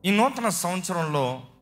ఈ నూతన సంవత్సరంలో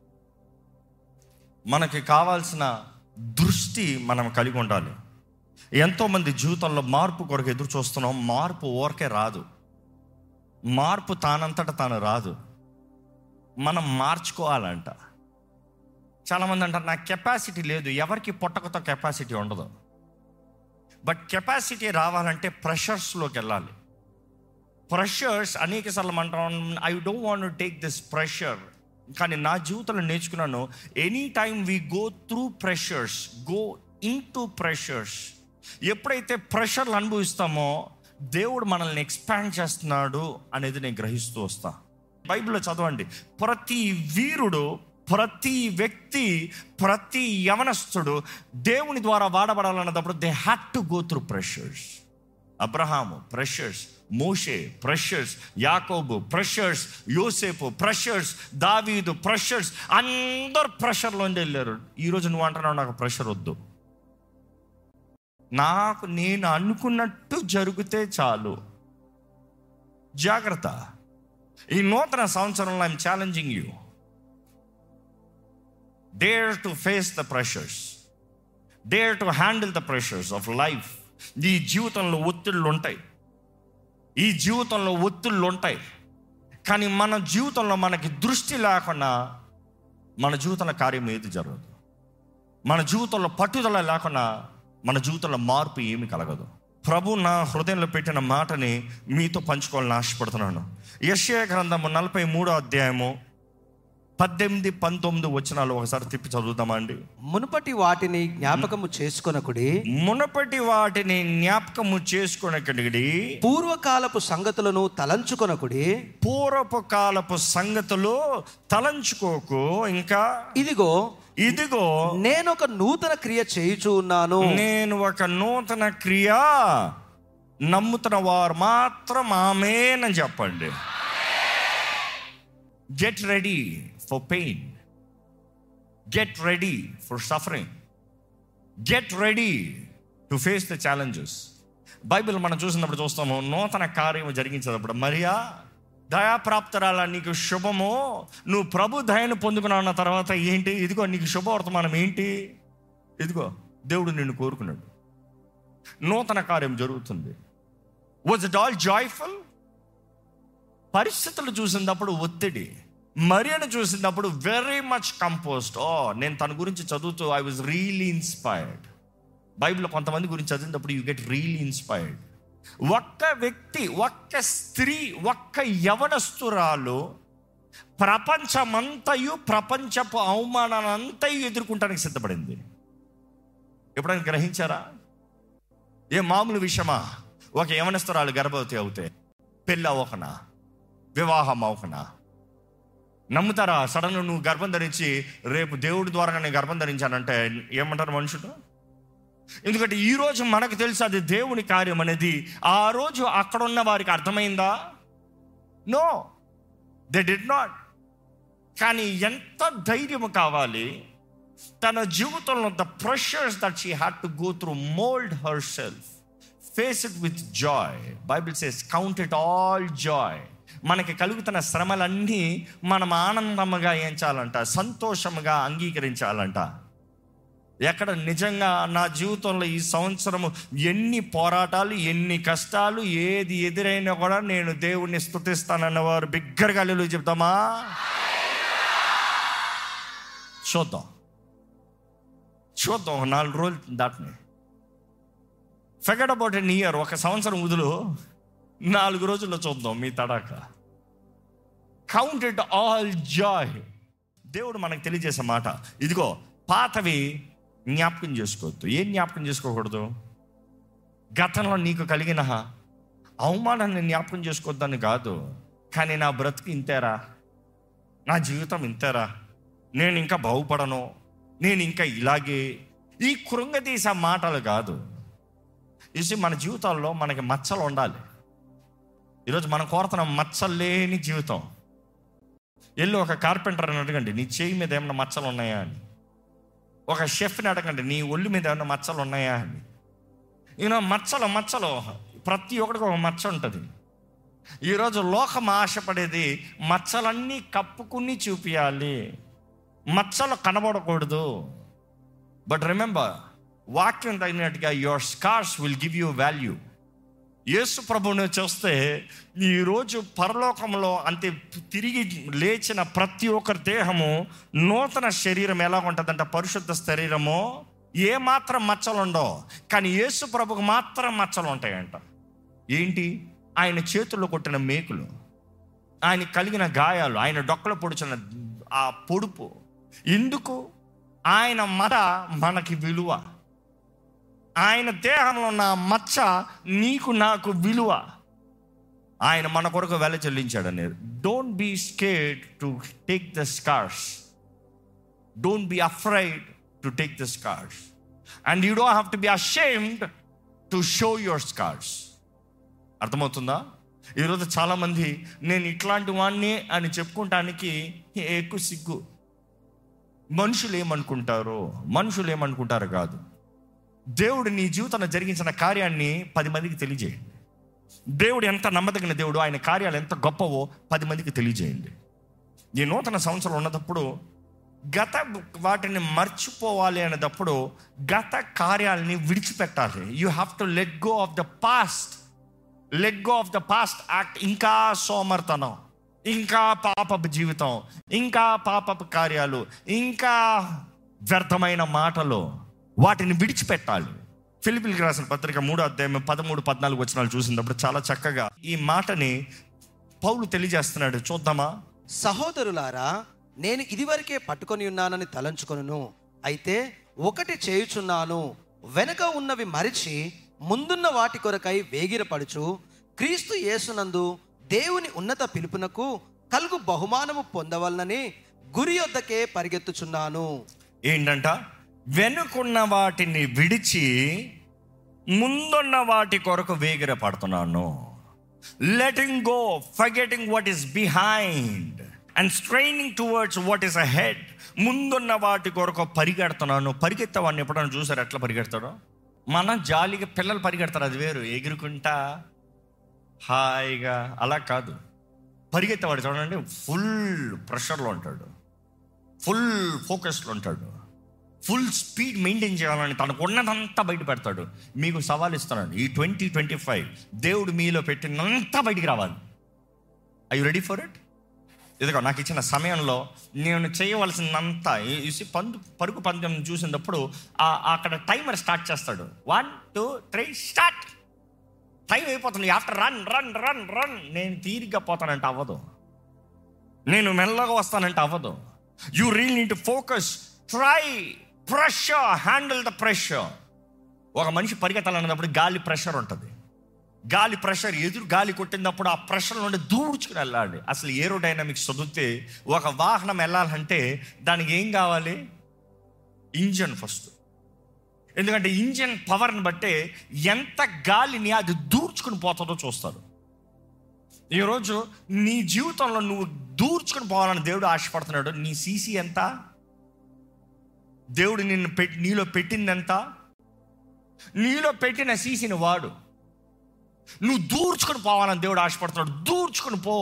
మనకి కావాల్సిన దృష్టి మనం కలిగి ఉండాలి ఎంతోమంది జీవితంలో మార్పు కొరకు ఎదురు చూస్తున్నాం మార్పు ఊరకే రాదు మార్పు తానంతట తాను రాదు మనం మార్చుకోవాలంట చాలామంది అంటారు నాకు కెపాసిటీ లేదు ఎవరికి పొట్టకతో కెపాసిటీ ఉండదు బట్ కెపాసిటీ రావాలంటే ప్రెషర్స్లోకి వెళ్ళాలి ప్రెషర్స్ అనేక సార్లు అంటాం I don't want take this pressure కానీ నా జీవితంలో నేర్చుకున్నాను any time we go through pressures go into pressures ఎప్పుడైతే ప్రెషర్లు అనుభవిస్తామో దేవుడు మనల్ని ఎక్స్పాండ్ చేస్తున్నాడు అనేది నేను గ్రహిస్తూ వస్తా బైబిల్లో చదవండి ప్రతి వీరుడు ప్రతి వ్యక్తి ప్రతి యవనస్తుడు దేవుని ద్వారా వాడబడాలన్నప్పుడు they had to go through pressures అబ్రహాము ప్రెషర్స్ మోషే ప్రెషర్స్ యాకోబు ప్రెషర్స్ యోసేపు ప్రెషర్స్ దావీదు ప్రెషర్స్ అందరు ప్రెషర్లోండి వెళ్ళారు ఈరోజు నువ్వు అంటున్నావు నాకు ప్రెషర్ వద్దు నాకు నేను అనుకున్నట్టు జరిగితే చాలు జాగ్రత్త ఈ నూతన సంవత్సరంలో I'm challenging you dare to face the pressures dare to handle the pressures of life ఈ జీవితంలో ఒత్తిళ్ళు ఉంటాయి ఈ జీవితంలో ఒత్తిళ్ళు ఉంటాయి కానీ మన జీవితంలో మనకి దృష్టి లేకుండా మన జీవితంలో కార్యం ఏది జరగదు మన జీవితంలో పట్టుదల లేకుండా మన జీవితంలో మార్పు ఏమి కలగదు ప్రభు నా హృదయంలో పెట్టిన మాటని మీతో పంచుకోవాలని ఆశపడుతున్నాను యశ్య గ్రంథము నలభై మూడో అధ్యాయము పద్దెనిమిది పంతొమ్మిది వచనాలు ఒకసారి తిప్పి చదువుతామా అండి మునుపటి వాటిని జ్ఞాపకము చేసుకొనకుడి మునపటి వాటిని జ్ఞాపకము చేసుకునకడిగి పూర్వకాలపు సంగతులను తలంచుకొనకుడి పూర్వపు కాలపు సంగతులు తలంచుకోకు ఇంకా ఇదిగో ఇదిగో నేను ఒక నూతన క్రియ చేయుచూ ఉన్నాను నేను ఒక నూతన క్రియ నమ్ముతున్న వారు మాత్రం ఆమెనని చెప్పండి get ready for pain get ready for suffering get ready to face the challenges Bible మనం చూసినప్పుడు చూస్తాము నూతన కార్యము జరిగించేటప్పుడు మరియా దయాప్రాప్తరాల నీకు శుభము నువ్వు ప్రభు దయను పొందుకున్నావు అన్న తర్వాత ఏంటి ఇదిగో నీకు శుభవర్తమానం ఏంటి ఇదిగో దేవుడు నిన్ను కోరుకున్నాడు నూతన కార్యం జరుగుతుంది వాజ్ ఇట్ ఆల్ జాయ్ఫుల్ పరిస్థితులు చూసినప్పుడు ఒత్తిడి మరియను చూసినప్పుడు వెరీ మచ్ కంపోజ్డ్ ఓ నేను తన గురించి చదువుతూ I was really inspired Bible కొంతమంది గురించి చదివినప్పుడు యూ గెట్ రియలీ ఇన్స్పైర్డ్ ఒక్క వ్యక్తి ఒక్క స్త్రీ ఒక్క యవనస్తురాలు ప్రపంచమంతయు ప్రపంచపు అవమానాన్నంతయు ఎదుర్కొంటానికి సిద్ధపడింది ఎప్పుడైనా గ్రహించారా ఏ మామూలు విషయమా ఒక యవనస్తురాలు గర్భవతి అవుతే పెళ్ళి అవ్వకనా వివాహం అవ్వకనా నమ్ముతారా సడన్ నువ్వు గర్భం ధరించి రేపు దేవుడి ద్వారా నేను గర్భం ధరించానంటే ఏమంటారు మనుషులు ఎందుకంటే ఈ రోజు మనకు తెలుసు అది దేవుని కార్యం అనేది ఆ రోజు అక్కడ ఉన్న వారికి అర్థమైందా నో దే డిడ్ నాట్ కానీ ఎంత ధైర్యం కావాలి తన జీవితంలో the pressures that she had to go through mould herself face it with joy Bible says count it all joy మనకి కలుగుతున్న శ్రమలన్నీ మనం ఆనందముగా ఎంచాలంట సంతోషముగా అంగీకరించాలంట ఎక్కడ నిజంగా నా జీవితంలో ఈ సంవత్సరము ఎన్ని పోరాటాలు ఎన్ని కష్టాలు ఏది ఎదురైనా కూడా నేను దేవుణ్ణి స్థుతిస్తానన్న వారు బిగ్గరగా అల్లెలు చెప్తామా చూద్దాం చూద్దాం ఒక నాలుగు రోజులు దాటిని ఫెగడ్ అబౌట్ ఎన్ ఇయర్ ఒక సంవత్సరం వదులు నాలుగు రోజుల్లో చూద్దాం మీ తడాక కౌంట్ ఇట్ ఆల్ జాయ్ దేవుడు మనకు తెలియజేసే మాట ఇదిగో పాతవి జ్ఞాపకం చేసుకోవద్దు ఏం జ్ఞాపకం చేసుకోకూడదు గతంలో నీకు కలిగిన అవమానాన్ని జ్ఞాపకం చేసుకోవద్దని కాదు కానీ నా బ్రతుకు ఇంతేరా నా జీవితం ఇంతేరా నేను ఇంకా బాగుపడను నేను ఇంకా ఇలాగే ఈ కృంగదీసే మాటలు కాదు చూసి మన జీవితాల్లో మనకి మచ్చలు ఉండాలి ఈరోజు మనం కోరుతున్న మచ్చలు లేని జీవితం వెళ్ళి ఒక కార్పెంటర్ అని అడగండి నీ చేయి మీద ఏమైనా మచ్చలు ఉన్నాయా అని ఒక షెఫ్ని అడగండి నీ ఒళ్ళు మీద ఏమైనా మచ్చలు ఉన్నాయా అని ఈయన మచ్చలు మచ్చలు ప్రతి ఒక్కడికి ఒక మచ్చ ఉంటుంది ఈరోజు లోకం ఆశపడేది మచ్చలన్నీ కప్పుకుని చూపించాలి మచ్చలు కనబడకూడదు బట్ రిమెంబర్ వాక్యం తగినట్టుగా your scars will give you value యేసు ప్రభువుని చూస్తే ఈరోజు పరలోకంలో అంతే తిరిగి లేచిన ప్రతి ఒక్కరి దేహము నూతన శరీరం ఎలా ఉంటుందంట పరిశుద్ధ శరీరము ఏ మాత్రం మచ్చలు ఉండవు కానీ యేసు ప్రభుకు మాత్రం మచ్చలు ఉంటాయంట ఏంటి ఆయన చేతుల్లో కొట్టిన మేకులు ఆయన కలిగిన గాయాలు ఆయన డొక్కలు పొడిచిన ఆ పొడుపు ఎందుకు ఆయన మత మనకి విలువ ఆయన దేహంలో ఉన్న ఆ మచ్చ నీకు నాకు విలువ ఆయన మన కొరకు వెల చెల్లించాడని don't be scared to take the scars don't be afraid to take the scars and you don't have to be ashamed to show your scars అర్థమవుతుందా ఈరోజు చాలామంది నేను ఇట్లాంటి వాణ్ణి అని చెప్పుకుంటానికి ఎక్కువ సిగ్గు మనుషులు ఏమనుకుంటారో మనుషులు ఏమనుకుంటారు కాదు దేవుడు నీ జీవితంలో జరిగించిన కార్యాన్ని పది మందికి తెలియజేయండి దేవుడు ఎంత నమ్మదగిన దేవుడు ఆయన కార్యాలు ఎంత గొప్పవో పది మందికి తెలియజేయండి ఈ నూతన సంవత్సరం ఉన్నప్పుడు గత వాటిని మర్చిపోవాలి అనేటప్పుడు గత కార్యాలని విడిచిపెట్టాలి you have to let go of the past let go of the past act ఇంకా సోమర్తనం ఇంకా పాపపు జీవితం ఇంకా పాపపు కార్యాలు ఇంకా వ్యర్థమైన మాటలు వాటిని విడిచిపెట్టాలి ఫిలిపిల్కి రాసిన పత్రిక మూడో అధ్యాయం పదమూడు పద్నాలుగు వచనాలు చూసినప్పుడు చాలా చక్కగా ఈ మాటని పౌలు తెలియజేస్తున్నాడు చూద్దామా సహోదరులారా నేను ఇదివరకే పట్టుకొని ఉన్నానని తలంచుకొనును అయితే ఒకటి చేయుచున్నాను వెనక ఉన్నవి మరిచి ముందున్న వాటి కొరకై వేగిరపడుచు క్రీస్తు యేసునందు దేవుని ఉన్నత పిలుపునకు కలుగు బహుమానము పొందవలనని గురి యొద్దకే పరిగెత్తుచున్నాను ఏంటంట వెనుకున్న వాటిని విడిచి ముందున్న వాటి కొరకు వేగిర పడుతున్నాను letting go forgetting what is behind and straining towards what is ahead ముందున్న వాటి కొరకు పరిగెడుతున్నాను పరిగెత్తే వాడిని ఎప్పుడైనా చూసారు ఎట్లా పరిగెడతాడో మన జాలిగా పిల్లలు పరిగెడతారు అది వేరు ఎగురుకుంటా హాయిగా అలా కాదు పరిగెత్తేవాడు చూడండి ఫుల్ ప్రెషర్లో ఉంటాడు ఫుల్ ఫోకస్లో ఉంటాడు ఫుల్ స్పీడ్ మెయింటైన్ చేయాలని తనకు ఉన్నదంతా బయట పెడతాడు మీకు సవాల్ ఇస్తున్నాడు ఈ ట్వంటీ ట్వంటీ ఫైవ్ దేవుడు మీలో పెట్టినంతా బయటికి రావాలి I you ready for it ఇదిగో నాకు ఇచ్చిన సమయంలో నేను చేయవలసినంత చూసి పందు పరుగు పందెం చూసినప్పుడు ఆ- అక్కడ టైమర్ స్టార్ట్ చేస్తాడు one two three start time అయిపోతుంది after run run run run నేను తీరిగ్గా పోతానంటే అవ్వదు నేను మెల్లగా వస్తానంటే అవ్వదు you real need focus try pressure handle the pressure ఒక మనిషి పరిగెత్తాలన్నప్పుడు గాలి ప్రెషర్ ఉంటుంది గాలి ప్రెషర్ ఎదురు గాలి కొట్టినప్పుడు ఆ ప్రెషర్ నుండి దూడ్చుకుని వెళ్ళాలి అసలు ఏరోడైనమిక్స్ చదివితే ఒక వాహనం వెళ్ళాలంటే దానికి ఏం కావాలి ఇంజన్ ఫస్ట్ ఎందుకంటే ఇంజన్ పవర్ని బట్టే ఎంత గాలిని అది దూర్చుకుని పోతుందో చూస్తారు ఈరోజు నీ జీవితంలో నువ్వు దూర్చుకుని పోవాలని దేవుడు ఆశపడుతున్నాడు నీ సీసీ ఎంత దేవుడు నిన్ను పెట్టి నీలో పెట్టింది ఎంత నీలో పెట్టిన సీసీని వాడు నువ్వు దూర్చుకొని పోవాలని దేవుడు ఆశపడుతున్నాడు దూర్చుకొని పో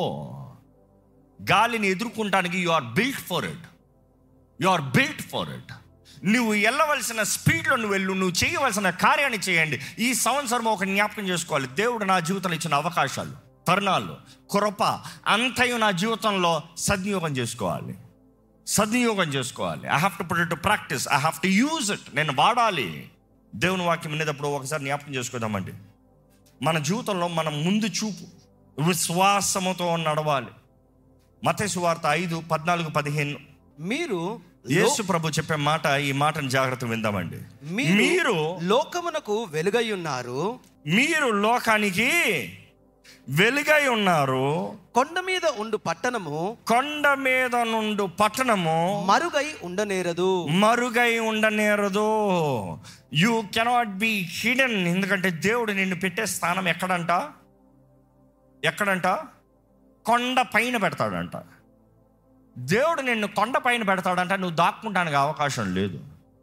గాలిని ఎదుర్కొంటానికి you are built for it you are built for it నువ్వు వెళ్ళవలసిన స్పీడ్లో నువ్వు వెళ్ళు నువ్వు చేయవలసిన కార్యాన్ని చేయండి ఈ సంవత్సరం ఒక జ్ఞాపకం చేసుకోవాలి దేవుడు నా జీవితంలో ఇచ్చిన అవకాశాలు తరుణాలు కృప అంతయు నా జీవితంలో సద్వినియోగం చేసుకోవాలి సద్వినియోగం చేసుకోవాలి I have to put to practice I have to use it నేను వాడాలి దేవుని వాక్యం వినేటప్పుడు ఒకసారి జ్ఞాపకం చేసుకుందామండి మన జీవితంలో మనం ముందు చూపు విశ్వాసముతో నడవాలి మతేసు వార్త ఐదు పద్నాలుగు పదిహేను మీరు యేసు ప్రభు చెప్పే మాట ఈ మాటను జాగ్రత్త విందామండి మీరు మీరు లోకమునకు వెలుగై ఉన్నారు మీరు లోకానికి వెలుగై ఉన్నారు కొండ మీద ఉండు పట్టణము కొండ మీద నుండు పట్టణము మరుగై ఉండనేరదు మరుగై ఉండనేరదు యూ కెనాట్ బి హిడెన్ ఎందుకంటే దేవుడు నిన్ను పెట్టే స్థానం ఎక్కడంట ఎక్కడంట కొండ పైన పెడతాడంట దేవుడు నిన్ను కొండ పైన పెడతాడంట నువ్వు దాక్కుంటానికి అవకాశం లేదు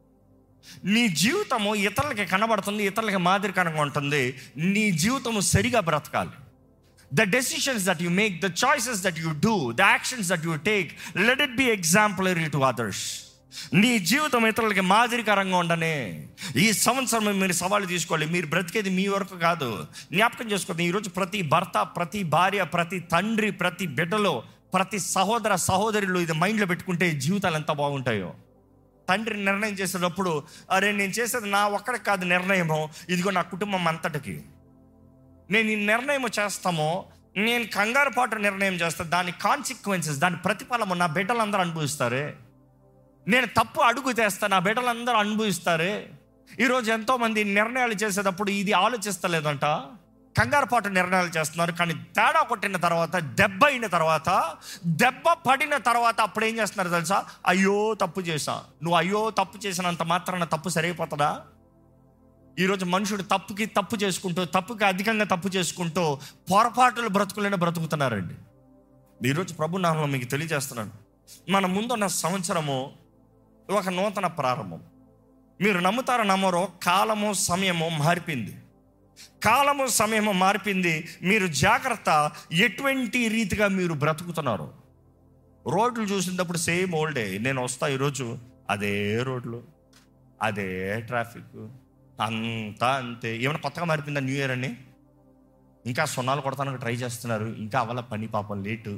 నీ జీవితము ఇతరులకి కనబడుతుంది ఇతరులకి మాదిరికరంగా ఉంటుంది నీ జీవితము సరిగా బ్రతకాలి the decisions that you make the choices that you do the actions that you take let it be exemplary to others నీ జీవితం ఇతరులకి మాదిరికరంగా ఉండనే ఈ సంవత్సరం మీరు సవాళ్ళు తీసుకోవాలి మీరు బ్రతికేది మీ వరకు కాదు జ్ఞాపకం చేసుకోండి ఈరోజు ప్రతి భర్త ప్రతి భార్య ప్రతి తండ్రి ప్రతి బిడ్డలో ప్రతి సహోదర సహోదరులు ఇది మైండ్లో పెట్టుకుంటే జీవితాలు ఎంత బాగుంటాయో తండ్రి నిర్ణయం చేసేటప్పుడు అరే నేను చేసేది నా ఒక్కడికి కాదు నిర్ణయము ఇదిగో నా కుటుంబం అంతటికి నేను ఈ నిర్ణయం చేస్తామో నేను కంగారు పాటు నిర్ణయం చేస్తాను దాని కాన్సిక్వెన్సెస్ దాని ప్రతిఫలము నా బిడ్డలందరూ అనుభవిస్తారే నేను తప్పు అడుగు తెస్తా నా బిడ్డలందరూ అనుభవిస్తారే ఈరోజు ఎంతోమంది నిర్ణయాలు చేసేటప్పుడు ఇది ఆలోచిస్తలేదంట కంగారుపాటు నిర్ణయాలు చేస్తున్నారు కానీ తేడా కొట్టిన తర్వాత దెబ్బ అయిన తర్వాత దెబ్బ పడిన తర్వాత అప్పుడు ఏం చేస్తున్నారు తెలుసా అయ్యో తప్పు చేసా నువ్వు అయ్యో తప్పు చేసినంత మాత్రాన తప్పు సరిగిపోతుందా ఈరోజు మనుషుడు తప్పుకి తప్పు చేసుకుంటూ తప్పుకి అధికంగా తప్పు చేసుకుంటూ పొరపాటులు బ్రతుకులైనా బ్రతుకుతున్నారండి ఈరోజు ప్రభు నామంలో మీకు తెలియజేస్తున్నాను మన ముందున్న సంవత్సరము ఒక నూతన ప్రారంభం మీరు నమ్ముతారో నమ్మరో కాలము సమయము మారిపోయింది కాలము సమయము మారిపోయింది మీరు జాగ్రత్త ఎటువంటి రీతిగా మీరు బ్రతుకుతున్నారు రోడ్లు చూసినప్పుడు సేమ్ ఓల్డే నేను వస్తా ఈరోజు అదే రోడ్లు అదే ట్రాఫిక్ అంతా అంతే ఏమైనా కొత్తగా మారిపోయిందా న్యూ ఇయర్ అని ఇంకా సున్నాలు కొడతానికి ట్రై చేస్తున్నారు ఇంకా అవల పని పాపం లేటు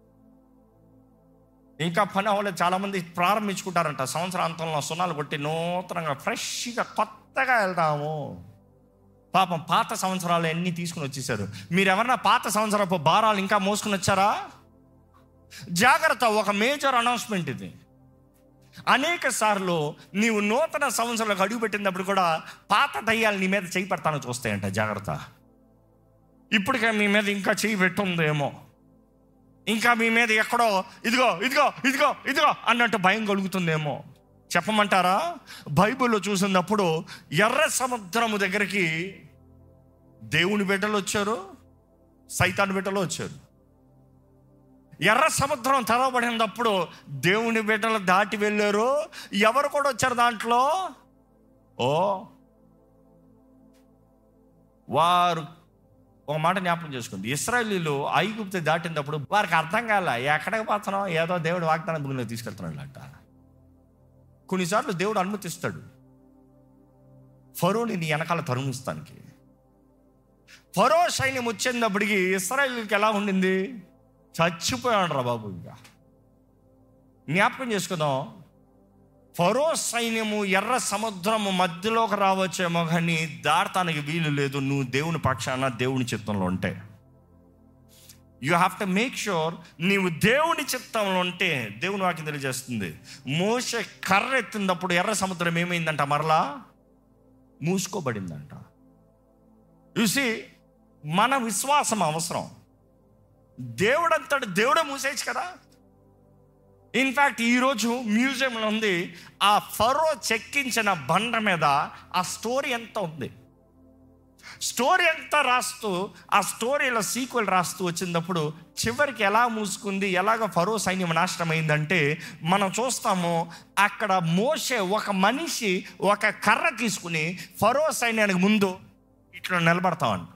ఇంకా పని అవ్వలేదు చాలామంది ప్రారంభించుకుంటారంట సంవత్సరాంతంలో సున్నాలు కొట్టి నూతనంగా ఫ్రెష్గా కొత్తగా వెళ్తాము పాపం పాత సంవత్సరాలు అన్నీ తీసుకుని వచ్చేసారు మీరు ఎవరన్నా పాత సంవత్సరపు భారాలు ఇంకా మోసుకుని వచ్చారా జాగ్రత్త ఒక మేజర్ అనౌన్స్మెంట్ ఇది అనేక సార్లు నీవు నూతన సంవత్సరాలకు అడుగు పెట్టినప్పుడు కూడా పాత దయ్యాలు నీ మీద చేయి పెడతాను చూస్తాయంట జాగ్రత్త ఇప్పటికే మీ మీద ఇంకా చేయి పెట్టుందేమో ఇంకా మీ మీద ఎక్కడో ఇదిగో ఇదిగో ఇదిగో ఇదిగో అన్నట్టు భయం కలుగుతుందేమో చెప్పమంటారా బైబిల్లో చూసినప్పుడు ఎర్ర సముద్రము దగ్గరికి దేవుని బిడ్డలు వచ్చారు సైతాన్ బిడ్డలు వచ్చారు ఎర్ర సముద్రం తెరవబడినప్పుడు దేవుని బిడ్డలు దాటి వెళ్ళారు ఎవరు కూడా వచ్చారు దాంట్లో ఓ వారు ఒక మాట జ్ఞాపకం చేసుకుంది ఇస్రాయలీలు ఐగుప్తి దాటినప్పుడు వారికి అర్థం కాల ఎక్కడికి పోతున్నాం ఏదో దేవుడు వాగ్దానం భూమిలో తీసుకెళ్తున్నాడు అంట కొన్నిసార్లు దేవుడు అనుమతిస్తాడు ఫరోని నీ వెనకాల తరుమిస్తానికి ఫరో సైన్యం వచ్చినప్పటికి ఇస్రాయలీకి ఎలా ఉండింది చచ్చిపోయాడు రా బాబు ఇంకా జ్ఞాపకం చేసుకుందాం ఫరో సైన్యము ఎర్ర సముద్రము మధ్యలోకి రావచ్చేమో కానీ దాడటానికి వీలు లేదు నువ్వు దేవుని పక్షాన దేవుని చిత్తంలో ఉంటే you have to make sure నీవు దేవుని చిత్తంలో ఉంటే దేవుని వాక్యం తెలియజేస్తుంది మోస కర్ర ఎత్తినప్పుడు ఎర్ర సముద్రం ఏమైందంట మరలా మూసుకోబడిందంట చూసి మన విశ్వాసం అవసరం దేవుడంతటి దేవుడే మూసేయచ్చు కదా ఇన్ఫ్యాక్ట్ ఈరోజు మ్యూజియంలో ఉంది ఆ ఫరో చెక్కించిన బండ మీద ఆ స్టోరీ ఎంత ఉంది స్టోరీ అంతా రాస్తూ ఆ స్టోరీలో సీక్వెల్ రాస్తూ వచ్చినప్పుడు చివరికి ఎలా మూసుకుంది ఎలాగ ఫరో సైన్యం నాశనం అయిందంటే మనం చూస్తాము అక్కడ మోసే ఒక మనిషి ఒక కర్ర తీసుకుని ఫరో సైన్యానికి ముందు ఇట్లా నిలబడతామంట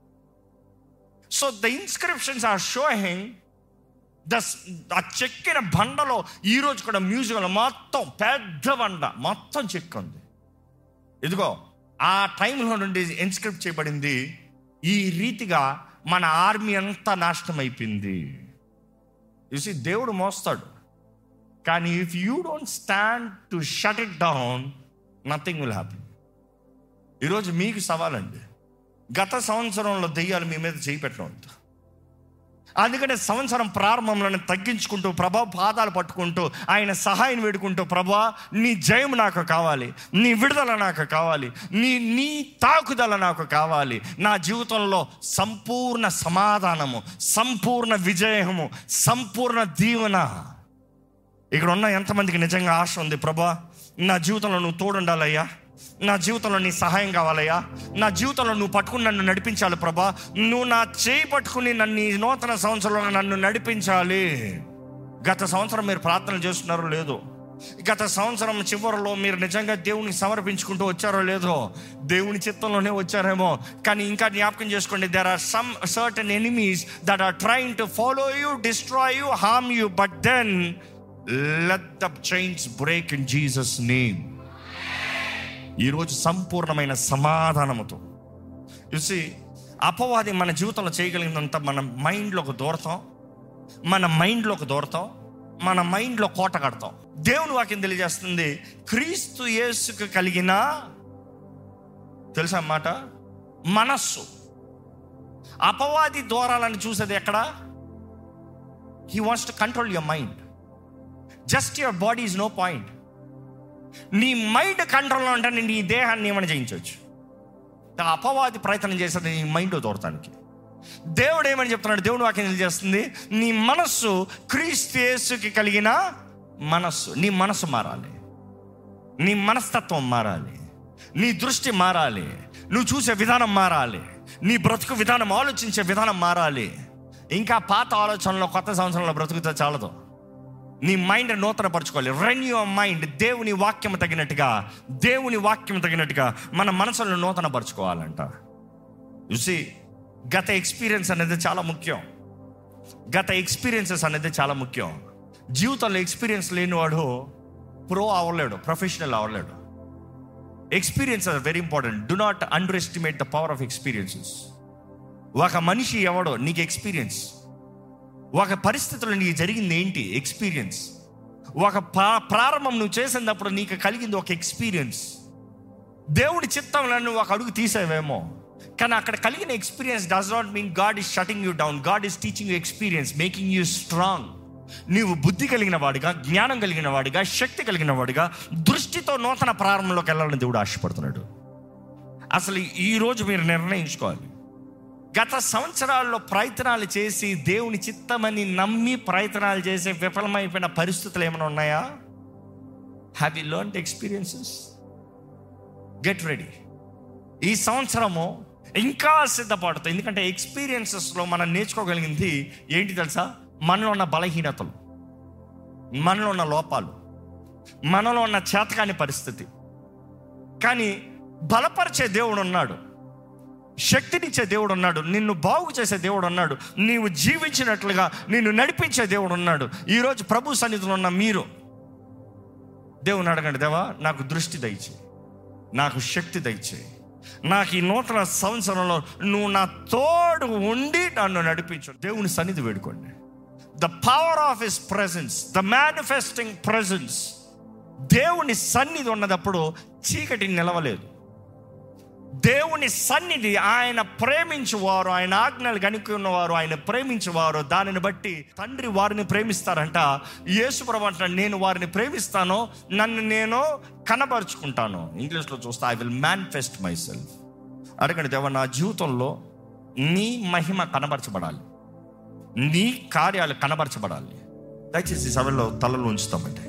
so the inscriptions are showing the ఆ చెక్కిన బండలో ఈరోజు కూడా మ్యూజియంలో మొత్తం పెద్ద బండ మొత్తం చెక్కు ఉంది ఇదిగో ఆ టైంలో నుండి ఇన్స్క్రిప్ట్ చేయబడింది ఈ రీతిగా మన ఆర్మీ అంతా నాశనం అయిపోయింది చూసి దేవుడు మోస్తాడు కానీ if you don't stand to shut it down nothing will happy ఈరోజు మీకు సవాలండి గత సంవత్సరంలో దెయ్యాలు మీ మీద చేయి పెట్టడం అందుకనే సంవత్సరం ప్రారంభంలోనే తగ్గించుకుంటూ ప్రభా పాదాలు పట్టుకుంటూ ఆయన సహాయం వేడుకుంటూ ప్రభా నీ జయం నాకు కావాలి నీ విడుదల నాకు కావాలి నీ నీ తాకుదల నాకు కావాలి నా జీవితంలో సంపూర్ణ సమాధానము సంపూర్ణ విజయము సంపూర్ణ దీవెన ఇక్కడ ఉన్న ఎంతమందికి నిజంగా ఆశ ఉంది ప్రభా నా జీవితంలో నువ్వు తోడుండాలయ్యా నా జీవితంలో నీ సహాయం కావాలయ్యా నా జీవితంలో నువ్వు పట్టుకుని నన్ను నడిపించాలి ప్రభా నువ్వు నా చేయి పట్టుకుని నన్ను ఈ నూతన సంవత్సరంలో నన్ను నడిపించాలి గత సంవత్సరం మీరు ప్రార్థన చేస్తున్నారో లేదో గత సంవత్సరం చివరిలో మీరు నిజంగా దేవునికి సమర్పించుకుంటూ వచ్చారో లేదో దేవుని చిత్తంలోనే వచ్చారేమో కానీ ఇంకా జ్ఞాపకం చేసుకోండి there are some certain enemies that are trying to follow you destroy you harm you but then let the chains break in Jesus name ఈరోజు సంపూర్ణమైన సమాధానముతో చూసి అపవాది మన జీవితంలో చేయగలిగినంత మన మైండ్లోకి దూరతాం మన మైండ్లోకి దూరతాం మన మైండ్లో కోట కడతాం దేవుని వాక్యం తెలియజేస్తుంది క్రీస్తు యేసుకు కలిగిన తెలుసా మాట మనస్సు అపవాది దూరాలని చూసేది ఎక్కడ he wants to control your mind just your body is no point నీ మైండ్ కంట్రోల్లో ఉంటే నీ దేహాన్ని ఏమైనా జయించవచ్చు ఆ అపవాది ప్రయత్నం చేసేది నీ మైండ్ దూరటానికి దేవుడు ఏమని చెప్తున్నాడు దేవుడు వాక్యం తెలియజేస్తుంది నీ మనస్సు క్రీస్తు యేసుకి కలిగిన మనస్సు నీ మనస్సు మారాలి నీ మనస్తత్వం మారాలి నీ దృష్టి మారాలి నువ్వు చూసే విధానం మారాలి నీ బ్రతుకు విధానం ఆలోచించే విధానం మారాలి ఇంకా పాత ఆలోచనలో కొత్త సంవత్సరంలో బ్రతుకుతే చాలదు నీ మైండ్ నూతనపరచుకోవాలి రెన్ యువర్ మైండ్ దేవుని వాక్యం తగినట్టుగా దేవుని వాక్యం తగినట్టుగా మన మనసులను నూతనపరచుకోవాలంట చూసి గత ఎక్స్పీరియన్స్ అనేది చాలా ముఖ్యం గత ఎక్స్పీరియన్సెస్ అనేది చాలా ముఖ్యం జీవితంలో ఎక్స్పీరియన్స్ లేనివాడు ప్రో అవ్వలేడు ప్రొఫెషనల్ అవ్వలేడు experience are very important do not underestimate the power of experiences ఒక మనిషి ఎవడో నీకు ఎక్స్పీరియన్స్ ఒక పరిస్థితుల్లో నీకు జరిగింది ఏంటి ఎక్స్పీరియన్స్ ఒక ప్రా- ప్రారంభం నువ్వు చేసినప్పుడు నీకు కలిగింది ఒక ఎక్స్పీరియన్స్ దేవుడి చిత్తంలో నువ్వు ఒక అడుగు తీసావేమో కానీ అక్కడ కలిగిన experience does not mean God is shutting you down God is teaching you experience making you strong నీవు బుద్ధి కలిగిన వాడిగా జ్ఞానం కలిగిన వాడిగా శక్తి కలిగిన వాడిగా దృష్టితో నూతన ప్రారంభంలోకి వెళ్ళాలని దేవుడు ఆశపడుతున్నాడు అసలు ఈ రోజు మీరు నిర్ణయించుకోవాలి గత సంవత్సరాల్లో ప్రయత్నాలు చేసి దేవుని చిత్తమని నమ్మి ప్రయత్నాలు చేసి విఫలమైపోయిన పరిస్థితులు ఏమైనా ఉన్నాయా have you learn experiences get ready ఈ సంవత్సరము ఇంకా సిద్ధపడుతుంది ఎందుకంటే ఎక్స్పీరియన్సెస్లో మనం నేర్చుకోగలిగింది ఏంటి తెలుసా మనలో ఉన్న బలహీనతలు మనలో ఉన్న లోపాలు మనలో ఉన్న చేతకాని పరిస్థితి కానీ బలపరిచే దేవుడు ఉన్నాడు శక్తినిచ్చే దేవుడు ఉన్నాడు నిన్ను బాగు చేసే దేవుడు ఉన్నాడు నీవు జీవించినట్లుగా నిన్ను నడిపించే దేవుడు ఉన్నాడు ఈరోజు ప్రభు సన్నిధిలో ఉన్న మీరు దేవుని అడగండి దేవా నాకు దృష్టి దయచే నాకు శక్తి దయచే నాకు ఈ నూతన సంవత్సరంలో నువ్వు నా తోడు ఉండి నన్ను నడిపించు దేవుని సన్నిధి వేడుకోండి the power of his presence the manifesting presence దేవుని సన్నిధి ఉన్నదప్పుడు చీకటి నిలవలేదు దేవుని సన్నిధి ఆయన ప్రేమించువారు ఆయన ఆజ్ఞలు కనుక్కి ఉన్నవారు ఆయన ప్రేమించువారు దానిని బట్టి తండ్రి వారిని ప్రేమిస్తారంట యేసుప్రభు అంటాడు నేను వారిని ప్రేమిస్తాను నన్ను నేను కనబరుచుకుంటాను ఇంగ్లీష్లో చూస్తే I will manifest myself అడగండి దేవ నా జీవితంలో నీ మహిమ కనబరచబడాలి నీ కార్యాలు కనబరచబడాలి దయచేసి ఈ సభలో తలలు ఉంచుతామండి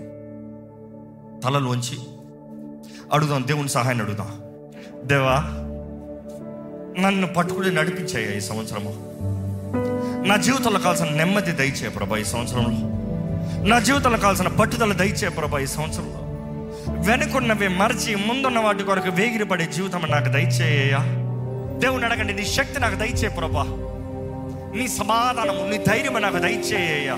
తలలు ఉంచి అడుగుదాం దేవుని సహాయాన్ని అడుగుదాం దేవా నన్ను పట్టుకుని నడిపించాయి ఈ సంవత్సరము నా జీవితంలో కావాల్సిన నెమ్మది దయచే ప్రభా ఈ సంవత్సరంలో నా జీవితంలో కావాల్సిన పట్టుదల దయచే ప్రభా ఈ సంవత్సరంలో వెనుకున్నవి మరచి ముందున్న వాటి కొరకు వేగిరపడే జీవితం నాకు దయచేయ దేవుని అడగండి నీ శక్తి నాకు దయచే ప్రభా నీ సమాధానము నీ ధైర్యం నాకు దయచేయ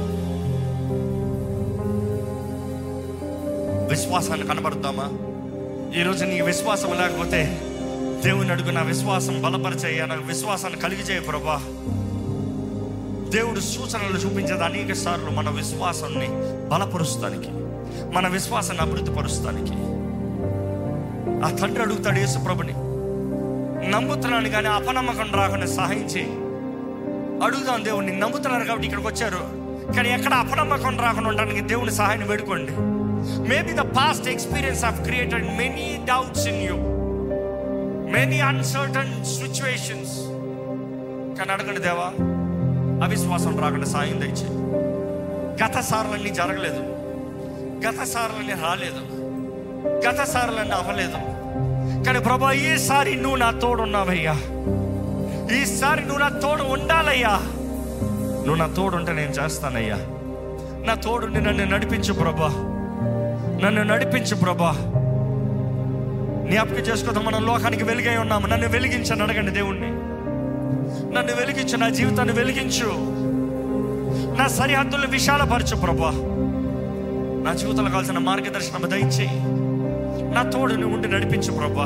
విశ్వాసాన్ని కనబడుద్దామా ఈరోజు నీ విశ్వాసం లేకపోతే దేవుని అడుగు నా విశ్వాసం బలపరిచేయ నాకు విశ్వాసాన్ని కలిగిచేయ ప్రభా దేవుడు సూచనలు చూపించేది అనేక సార్లు మన విశ్వాసాన్ని బలపరుస్తానికి మన విశ్వాసాన్ని అభివృద్ధి పరుస్తానికి ఆ తండ్రి అడుగుతాడు యేసు ప్రభుని నమ్ముతున్నాను కానీ అపనమ్మకం రాకుండా సహాయం చేయి అడుగుదాం దేవుణ్ణి నమ్ముతున్నారు కాబట్టి ఇక్కడికి వచ్చారు కానీ ఎక్కడ అపనమ్మకం రాకుండా ఉండడానికి దేవుని సహాయం వేడుకోండి maybe the past experience have created many doubts in you many uncertain situations కానీ అడగండి దేవా అవిశ్వాసం రాకుండా సాయం దయచే గత సార్లన్నీ జరగలేదు గత సార్లన్నీ రాలేదు గత సార్లన్నీ అవ్వలేదు కానీ ప్రభా ఈసారి నువ్వు నా తోడు ఉన్నావయ్యా ఈసారి నువ్వు నా తోడు ఉండాలయ్యా నువ్వు నా తోడు ఉంటే నేను చేస్తానయ్యా నా తోడుండి నన్ను నడిపించు ప్రభా నన్ను నడిపించు ప్రభా జ్ఞాపకం చేసుకోదాం మనం లోకానికి వెలుగై ఉన్నాము నన్ను వెలిగించని అడగండి దేవుణ్ణి నన్ను వెలిగించు నా జీవితాన్ని వెలిగించు నా సరిహద్దులు విశాలపరచు ప్రభా నా జీవితంలో కావాల్సిన మార్గదర్శనం దయచేయి నా తోడు నువ్వు ఉండి నడిపించు ప్రభా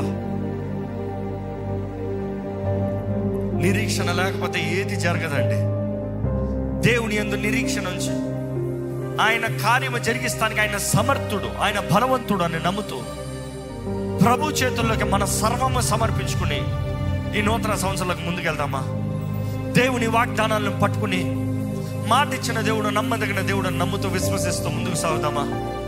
నిరీక్షణ లేకపోతే ఏది జరగదండి దేవుని ఎందు నిరీక్షణ ఉంచి ఆయన కార్యము జరిగిస్తానికి ఆయన సమర్థుడు ఆయన బలవంతుడు అని నమ్ముతూ ప్రభు చేతుల్లోకి మన సర్వము సమర్పించుకుని ఈ నూతన సంవత్సరంలోకి ముందుకెళ్దామా దేవుని వాగ్దానాలను పట్టుకుని మాట ఇచ్చిన దేవుడు నమ్మదగిన దేవుడు అని నమ్ముతూ విశ్వసిస్తూ ముందుకు సాగుదామా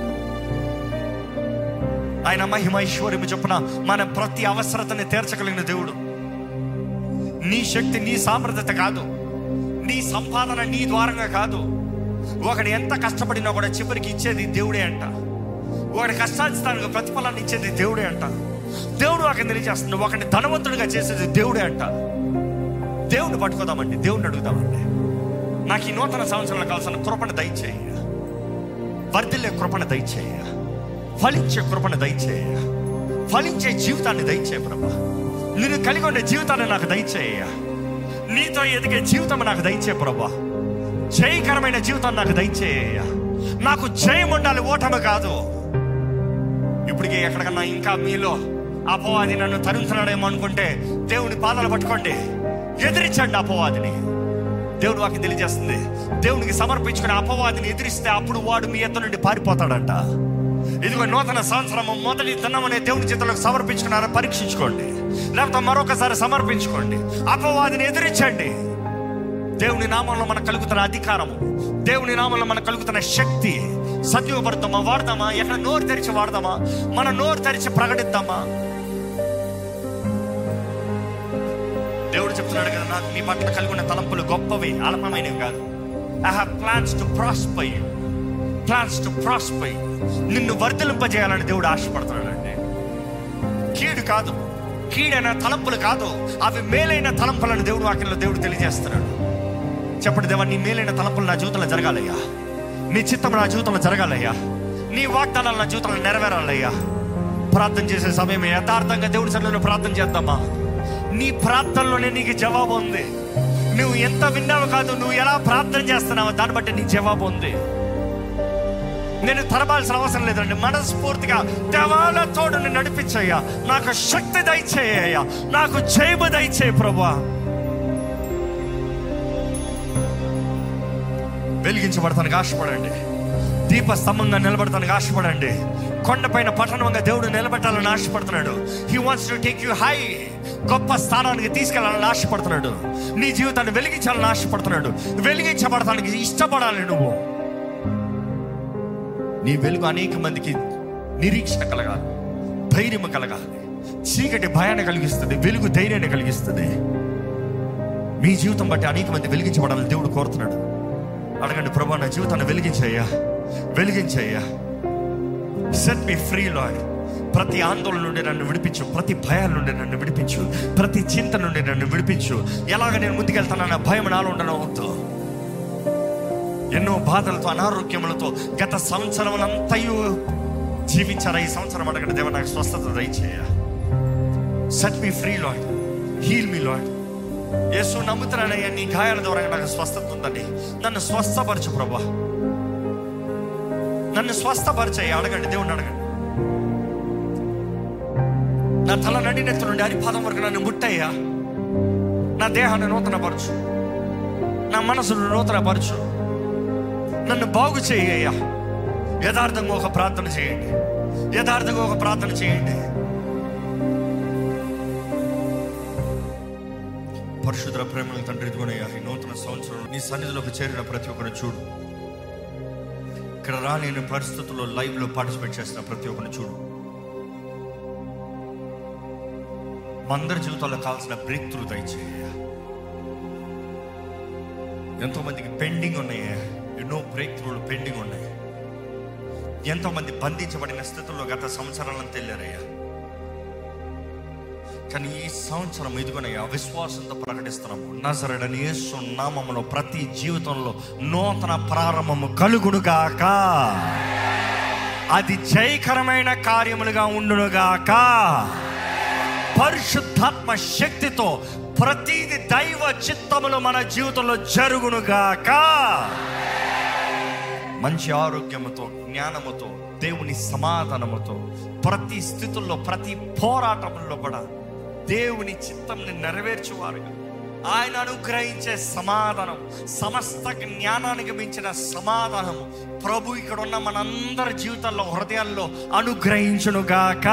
ఆయన మహిమ ఐశ్వర్యము చొప్పున మన ప్రతి అవసరతని తీర్చగలిగిన దేవుడు నీ శక్తి నీ సామర్థ్యత కాదు నీ సంపాదన నీ ద్వారంగా కాదు ఒకడు ఎంత కష్టపడినా కూడా చివరికి ఇచ్చేది దేవుడే అంట ఒకటి కష్టాధిస్తానికి ప్రతిఫలాన్ని ఇచ్చేది దేవుడే అంట దేవుడు ఒక తెలియజేస్తుంది ఒకటి ధనవంతుడిగా చేసేది దేవుడే అంట దేవుని పట్టుకోదామండి దేవుని అడుగుదామండి నాకు ఈ నూతన సంవత్సరంలో కావాల్సిన కృపణ దయచేయ వర్ధిల్లే కృపణ దయచేయ ఫలించే కృపణ దయచేయ ఫలించే జీవితాన్ని దయచేయ ప్రభా నేను కలిగి ఉండే జీవితాన్ని నాకు దయచేయ నీతో ఎదిగే జీవితం నాకు దయచే ప్రభా జయకరమైన జీవితం నాకు దయచేయ నాకు జయం ఉండాలి ఓటమి కాదు ఇప్పటికే ఎక్కడికన్నా ఇంకా మీలో అపవాది నన్ను తరుముతున్నాడేమో అనుకుంటే దేవుని పాదాలు పట్టుకోండి ఎదిరించండి అపవాదిని దేవుడు వాకి తెలియజేస్తుంది దేవునికి సమర్పించుకుని అపవాదిని ఎదిరిస్తే అప్పుడు వాడు మీ ఎత్తు నుండి పారిపోతాడంట ఇదిగో నూతన సంవత్సరం మొదటి దినం అనే దేవుని చేతులకు సమర్పించుకున్నారా పరీక్షించుకోండి లేకపోతే మరొకసారి సమర్పించుకోండి అపవాదిని ఎదిరించండి దేవుని నామంలో మనకు కలుగుతున్న అధికారము దేవుని నామంలో మనకు కలుగుతున్న శక్తి సద్యోపడతామా వాడదామా ఎక్కడ నోరు తెరిచి వాడదామా మన నోరు తెరిచి ప్రకటిద్దామా దేవుడు చెప్తున్నాడు కదా నాకు మీ పట్ల కలిగి ఉన్న తలంపులు గొప్పవి అల్పమైనవి కాదు I have plans to prosper plans to prosper నిన్ను వర్ధలింపజేయాలని దేవుడు ఆశపడుతున్నాడండి కీడు కాదు కీడైన తలంపులు కాదు అవి మేలైన తలంపులను దేవుడు వాక్యంలో దేవుడు తెలియజేస్తున్నాడు చెప్పండి దేవా నీ మేలైన తలంపులు నా జీవితంలో జరగాలయ్యా నీ చిత్తం నా జీవితంలో జరగాలయ్యా నీ వాగ్దానాలు నా జీవితంలో నెరవేరాలయ్యా ప్రార్థన చేసే సమయం యథార్థంగా దేవుడి సన్నిధిలో ప్రార్థన చేద్దామా నీ ప్రార్థనలోనే నీకు జవాబు ఉంది నువ్వు ఎంత విన్నావు కాదు నువ్వు ఎలా ప్రార్థన చేస్తున్నావో దాన్ని బట్టి నీ జవాబు ఉంది నేను తరబాల్సిన అవసరం లేదండి మనస్ఫూర్తిగా దేవాల తోడు నేను నడిపించయ్యా నాకు శక్తి దయచేయ్యా నాకు జయము దయచేయ ప్రభా వెలిగించబడతానికి ఆశపడండి దీప స్తంభంగా నిలబడతానికి ఆశపడండి కొండపైన పట్టణంగా దేవుడు నిలబెట్టాలని ఆశపడుతున్నాడు he wants to take you high గొప్ప స్థానానికి తీసుకెళ్లాలని ఆశపడుతున్నాడు నీ జీవితాన్ని వెలిగించాలని ఆశపడుతున్నాడు వెలిగించబడటానికి ఇష్టపడాలి నువ్వు నీ వెలుగు అనేక మందికి నిరీక్షణ కలగాలి ధైర్యం కలగాలి చీకటి భయాన్ని కలిగిస్తుంది వెలుగు ధైర్యాన్ని కలిగిస్తుంది మీ జీవితం బట్టి అనేక మంది వెలిగించబడాలని దేవుడు కోరుతున్నాడు అడగండి ప్రభా నా జీవితాన్ని వెలిగించయ్యా వెలిగించయ్యా సెట్ మీ ఫ్రీ లాడ్ ప్రతి ఆందోళన నుండి నన్ను విడిపించు ప్రతి భయాల నుండి నన్ను విడిపించు ప్రతి చింత నుండి నన్ను విడిపించు ఎలాగ నేను ముందుకెళ్తానన్న భయం నాలో ఉండనవద్దు ఎన్నో బాధలతో అనారోగ్యములతో గత సంవత్సరం అంతయు జీవించారా ఈ సంవత్సరం అడగండి దేవ నాకు స్వస్థత దయచేయ set me free Lord heal me Lord Yesu నమ్ముతున్నానయ్యా నీ గాయాల ద్వారా నాకు స్వస్థత ఉందని నన్ను స్వస్థపరచు ప్రభా నన్ను స్వస్థపరచయ్య అడగండి దేవుణ్ణి అడగండి నా తల నడినెత్తు నుండి అరిపాదం వరకు నన్ను ముట్టయ్యా నా దేహాన్ని నూతనపరచు నా మనసును నూతనపరచు నన్ను బాగు చేయ్యా యథార్థంగా ఒక ప్రార్థన చేయండి యథార్థంగా ఒక ప్రార్థన చేయండి పరిశుద్ర ప్రేమల తండ్రి ఇదిగోనయ్యా ఈ నూతన సంవత్సరం నీ సన్నిధిలోకి చేరిన ప్రతి ఒక్కరిని చూడు ఇక్కడ రాలేని పరిస్థితుల్లో లైవ్ లో పార్టిసిపేట్ చేసిన ప్రతి ఒక్కరిని చూడు మా అందరి జీవితాల్లో కావాల్సిన బ్రేక్ త్రూ దయచేయ ఎంతో మందికి పెండింగ్ ఉన్నాయి ఎన్నో బ్రేక్ త్రూలు పెండింగ్ ఉన్నాయి ఎంతో మంది బంధించబడిన స్థితిలో గత సంవత్సరాలంతా వెళ్ళారయ్యా కానీ ఈ సంవత్సరం ఇదిగోనయ్యా విశ్వాసంతో ప్రకటిస్తున్నాము నజరడని యేసు నామములో ప్రతి జీవితంలో నూతన ప్రారంభము కలుగునుగాక అది జయకరమైన కార్యములుగా ఉండునుగాక పరిశుద్ధాత్మ శక్తితో ప్రతిది దైవ చిత్తములు మన జీవితంలో జరుగునుగాక మంచి ఆరోగ్యముతో జ్ఞానముతో దేవుని సమాధానముతో ప్రతి స్థితుల్లో ప్రతి పోరాటంలో కూడా దేవుని చిత్తంని నెరవేర్చువారుగా ఆయన అనుగ్రహించే సమాధానం సమస్త జ్ఞానానికి మించిన సమాధానము ప్రభు ఇక్కడ ఉన్న మనందరి జీవితాల్లో హృదయాల్లో అనుగ్రహించునుగాక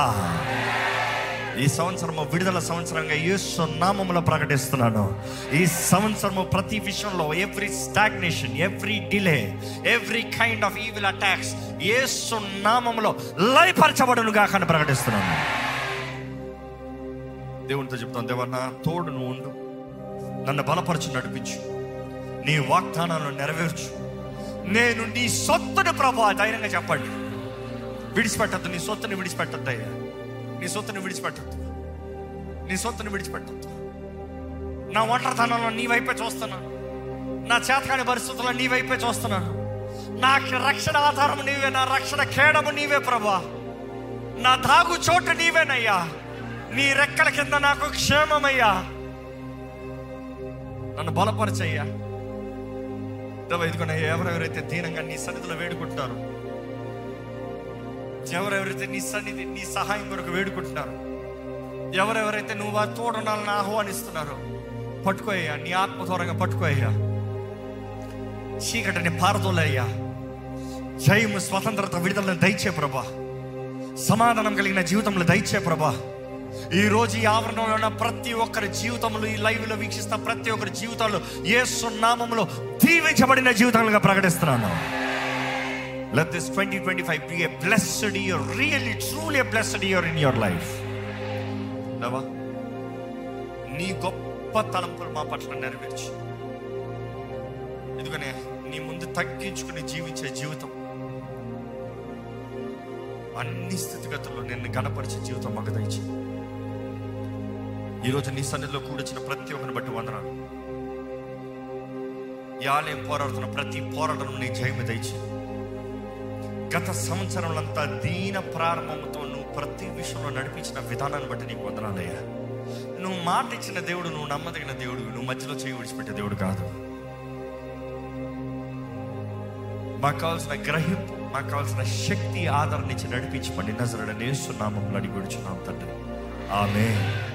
ఈ సంవత్సరము విడుదల సంవత్సరంగా యేసు నామములో ప్రకటిస్తున్నాను ఈ సంవత్సరము ప్రతి విషయంలో every stagnation every delay every kind of evil attacks Yesu నామములో లయపరచబడునుగా కానీ ప్రకటిస్తున్నాను దేవునితో చెప్తాను దేవా నా తోడు నువ్వు ఉండు నన్ను బలపరచు నడిపించు నీ వాగ్దానాలను నెరవేర్చు నేను నీ సొత్తుని ప్రభు ధైర్యంగా చెప్పండి విడిచిపెట్టద్దు నీ సొత్తుని విడిచిపెట్టద్దు అయ్యా నీ సొత్తుని విడిచిపెట్టద్దు నీ సొత్తుని విడిచిపెట్టద్దు నా ఒంటరితనంలో నీ వైపే చూస్తున్నాను నా చేతకాని పరిస్థితుల్లో నీ వైపే చూస్తున్నాను నాకు రక్షణ ఆధారం నీవే నా రక్షణ కేడము నీవే ప్రభా నా దాగు చోటు నీవేనయ్యా నీ రెక్కల కింద నాకు క్షేమమయ్యా నన్ను బలపరచయ్యా దేవా ఇదిగోనే ఎవరెవరైతే దీనంగా నీ సన్నిధిలో వేడుకుంటున్నారు ఎవరెవరైతే నీ సన్నిధి నీ సహాయం కొరకు వేడుకుంటున్నారు ఎవరెవరైతే నువ్వు ఆ తోడునాలను ఆహ్వానిస్తున్నారు పట్టుకోయ్యా నీ ఆత్మ దూరంగా పట్టుకోయ్యా చీకటిని పారదోలయ్యా జయము స్వతంత్రత విడుదలను దయచే ప్రభా సమాధానం కలిగిన జీవితంలో దయచే ప్రభా ఈ రోజు ఈ ఆవరణంలో ఉన్న ప్రతి ఒక్కరి జీవితంలో ఈ లైవ్ లో వీక్షిస్తున్న ప్రతి ఒక్కరి జీవితాల్లో యేసు నామములో దీవించబడిన జీవితాలుగా ప్రకటిస్తున్నాను let this twenty twenty five be a blessed year really truly a blessed year in your life దేవా నీ గొప్ప తలంపులు మా పట్ల నెరవేర్చి ఎందుకనే నీ ముందు తగ్గించుకుని జీవించే జీవితం అన్ని స్థితిగతుల్లో నిన్ను గణపరిచే జీవితం మాకు దయచి ఈరోజు నీ సన్నిధిలో కూడొచ్చిన ప్రతి ఒక్కరిని బట్టి వందనాలు ఈ ఆలయం పోరాడుతున్న ప్రతి పోరాటం నీ జయము దయచి గత సంవత్సరంలంతా దీన ప్రారంభంతో నువ్వు ప్రతి విషయంలో నడిపించిన విధానాన్ని బట్టి నీకు వందనాలయ్యా నువ్వు మాట ఇచ్చిన దేవుడు నువ్వు నమ్మదగిన దేవుడు నువ్వు మధ్యలో చేయి విడిచిపెట్టే దేవుడు కాదు మాకు కావాల్సిన గ్రహింపు మాకు కావాల్సిన శక్తి ఆదరణ ఇచ్చి నడిపించమని నజరడ నేస్తున్నామం అడిగి తండ్రి ఆమె